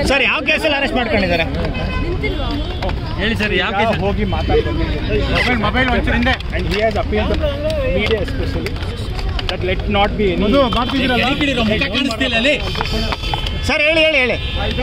Sir ಯಾವ ಕೇಸಲ್ಲಿ arrest ಮಾಡ್ಕೊಂಡಿದ್ದಾರೆ ಹೇಳಿ ಸರ್ ಯಾವ ಈಗ ಹೋಗಿ ಮಾತಾಡ್ಬೇಕು ಮೊಬೈಲ್ ಮೊಬೈಲ್ ಒಂಚೂರಿಂದ and he has appeal to media especially that let not be any ಮುಖ ಕಾಣಿಸ್ತಿಲ್ಲ ಅಲ್ಲಿ ಸರ್ ಹೇಳಿ ಹೇಳಿ ಹೇಳಿ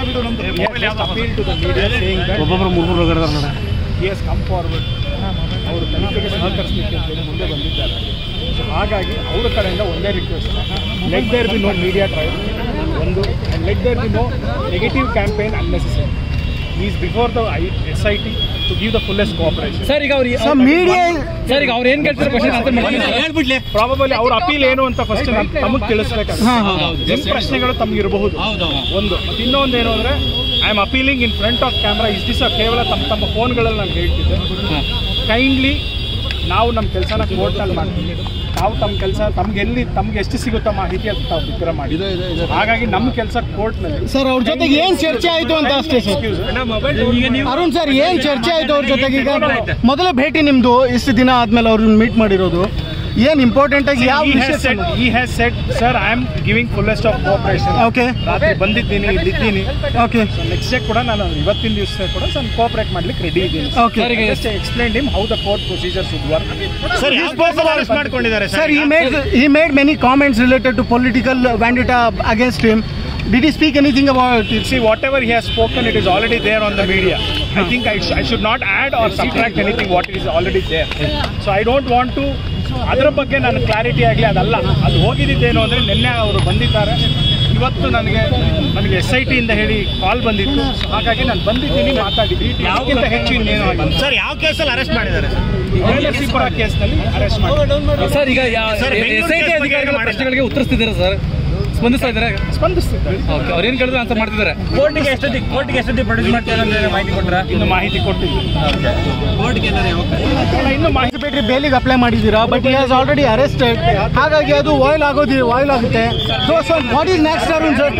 appeal to the media saying that ಒಬ್ಬೊಬ್ರು ಮೂರು ಮೂರು ಹಿ ಹಸ್ ಕಮ್ ಫಾರ್ವರ್ಡ್ ಅವರು ತನಿಖೆಗೆ ಸಹಕರಿಸಲಿಕ್ಕೆ ಅಂತೇಳಿ ಮುಂದೆ ಬಂದಿದ್ದಾರೆ ಸೊ ಹಾಗಾಗಿ ಅವರ ಕಡೆಯಿಂದ ಒಂದೇ request let there be no media trial ಒಂದು and let there be no negative campaign unnecessary is before the I S I T to give the fullest cooperation sir ಈಗ ಅವ್ರು ಸೊ ಮೀಡಿಯಾ ಸರ್ ಈಗ ಅವ್ರು ಏನ್ ಕೇಳ್ತಾರೆ question answer ಮಾಡಿ ಹೇಳ್ಬಿಡ್ಲಿ probably ಅವ್ರ appeal ಏನು ಅಂತ ಫಸ್ಟ್ ತಮಗೆ ತಿಳಿಸ್ಬೇಕಾಗುತ್ತೆ ನಿಮ್ಮ ಪ್ರಶ್ನೆಗಳು ತಮ್ಗೆ ಇರಬಹುದು ಒಂದು ಮತ್ತೆ ಇನ್ನೊಂದು ಏನು ಅಂದ್ರೆ I am appealing in front of camera ಇಷ್ಟು ದಿವಸ ಕೇವಲ ತಮ್ಮ ತಮ್ಮ ಫೋನ್ಗಳಲ್ಲಿ ನಾನು ಹೇಳ್ತಿದ್ದೆ ಕೈಂಡ್ಲಿ ನಾವು ನಮ್ಮ ಕೆಲಸನ ಕೋರ್ಟ್ನಲ್ಲಿ ಮಾಡ್ತೀವಿ ನಾವು ತಮ್ಮ ಕೆಲಸ ತಮ್ಗೆ ಎಲ್ಲಿ ತಮ್ಗೆ ಎಷ್ಟು ಸಿಗುತ್ತೋ ಮಾಹಿತಿ ಅದು ತಾವು ಬಿತ್ತರ ಮಾಡಿ ಹಾಗಾಗಿ ನಮ್ಮ ಕೆಲಸ ಕೋರ್ಟ್ನಲ್ಲಿ ಸರ್ ಅವ್ರ ಜೊತೆಗೆ ಏನ್ ಚರ್ಚೆ ಆಯ್ತು ಅಂತ ಅಷ್ಟೇ ಸರ್ ಈಗ ನೀವು ಅರುಣ್ ಸರ್ ಏನ್ ಚರ್ಚೆ ಆಯ್ತು ಅವ್ರ ಜೊತೆಗೆ ಈಗ ಮೊದಲ ಭೇಟಿ ನಿಮ್ದು ಇಷ್ಟು ದಿನ ಆದ್ಮೇಲೆ ಅವ್ರನ್ನ ಮೀಟ್ ಮಾಡಿರೋದು ಏನ್ ಇಂಪಾರ್ಟೆಂಟ್ ಆಗಿ ಯಾವ he ವಿಷಯ has said he has said sir i am giving fullest of cooperation okay ರಾತ್ರಿ ಬಂದಿದ್ದೀನಿ ಇಲ್ಲಿದ್ದೀನಿ ಓಕೆ ನೆಕ್ಸ್ಟ್ ಡೇ ಕೂಡ ನಾನು ಇವತ್ತಿನ ದಿವಸ ಕೂಡ ನಾನು ಕೋಆಪರೇಟ್ ಮಾಡ್ಲಿಕ್ಕೆ ರೆಡಿ ಇದ್ದೀನಿ okay just explain him how the court procedure should work sir arrest ಮಾಡ್ಕೊಂಡಿದ್ದಾರೆ sir he made he made many comments related to political vendetta against him did he speak anything about it See, whatever he has spoken, it is already there on the media. I think I, sh- I should not add or subtract anything what is already there. So I don't want to ಅದರ ಬಗ್ಗೆ ನಾನು clarity ಆಗಲಿ ಅದಲ್ಲ ಅದು ಹೋಗಿದ್ದೇನು ಅಂದರೆ ನಿನ್ನೆ ಅವರು ಬಂದಿದ್ದಾರೆ ಇವತ್ತು ನನಗೆ ನನಗೆ ಎಸ್ ಐ ಟಿಯಿಂದ ಹೇಳಿ ಕಾಲ್ ಬಂದಿತ್ತು So ಹಾಗಾಗಿ ನಾನು ಬಂದಿದ್ದೀನಿ ಮಾತಾಡಿದ್ದೀನಿ ಯಾವ್ಗಿಂತ ಹೆಚ್ಚು ಇನ್ನೇನು ಆಗಿಲ್ಲ. ಸರ್ ಯಾವ ಕೇಸಲ್ಲಿ ಅರೆಸ್ಟ್ ಮಾಡಿದ್ದಾರೆ ವೇಲಸಿಪುರ ಕೇಸ್ನಲ್ಲಿ ಅರೆಸ್ಟ್ ಮಾಡಿ ಸರ್ ಈಗ sir, Bengaluru S I T case ಬಗ್ಗೆ ಅಧಿಕಾರಿಗಳ ಮಾಡಿದ್ದಾರೆ. ಪ್ರಶ್ನೆಗಳಿಗೆ ಉತ್ತರಿಸ್ತಿದ್ದಾರೆ ಸರ್ ಸ್ಪಂದಿಸ್ತಾ ಇದ್ದಾರೆ ಸ್ಪಂದಿಸ್ತಿದ್ದಾರೆ ಓಕೆ ಅವ್ರು ಏನ್ ಕೇಳಿದ್ರೆ ಆನ್ಸರ್ ಮಾಡ್ತಿದ್ದಾರೆ ಕೋರ್ಟಿಗೆ ಎಷ್ಟೊತ್ತಿಗೆ ಕೋರ್ಟಿಗೆ ಎಷ್ಟೊತ್ತಿಗೆ ಪ್ರೊಡ್ಯೂಸ್ ಮಾಡ್ತಾರೆ ಅಂತ ಮಾಹಿತಿ ಕೊಟ್ರ ಇನ್ನು ಮಾಹಿತಿ ಕೊಟ್ಟಿದ್ದೀನಿ ಕೋರ್ಟ್ಗೆ ಅಲ್ಲ, ಇನ್ನು ಮಾಹಿತಿ ಬೇಟ್ರಿ ಬೇಲಿಗೆ ಅಪ್ಲೈ ಮಾಡಿದ್ದೀರಾ but he has already arrested ಹಾಗಾಗಿ ಅದು ವಾಯ್ಲ್ ಆಗೋದು ವಾಯ್ಲ್ ಆಗುತ್ತೆ so so what is next Arun sir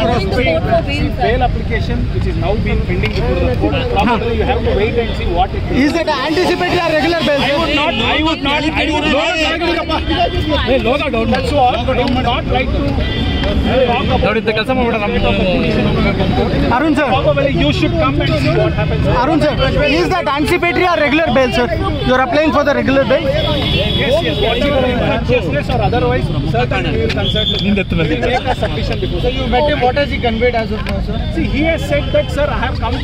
bail application which is now being pending before the court. Probably you have to wait and see what it is. Is that anticipatory or regular bail I would not, I would not, I would not, hey, Loga, don't, that's all, I would not like to talk about. ನೋಡಿ ಇಂಥ ಕೆಲಸ ಮಾಡ್ಬಿಡ Arun sir Probably you should come and see what happens. Arun sir is that anticipatory or regular bail sir you are applying for the regular bail Yes, yes, whatever unconsciousness or otherwise, certainly we will consult. We'll take a submission before. So you met him, what has he conveyed as of now, sir? See, he has said that, sir, I have come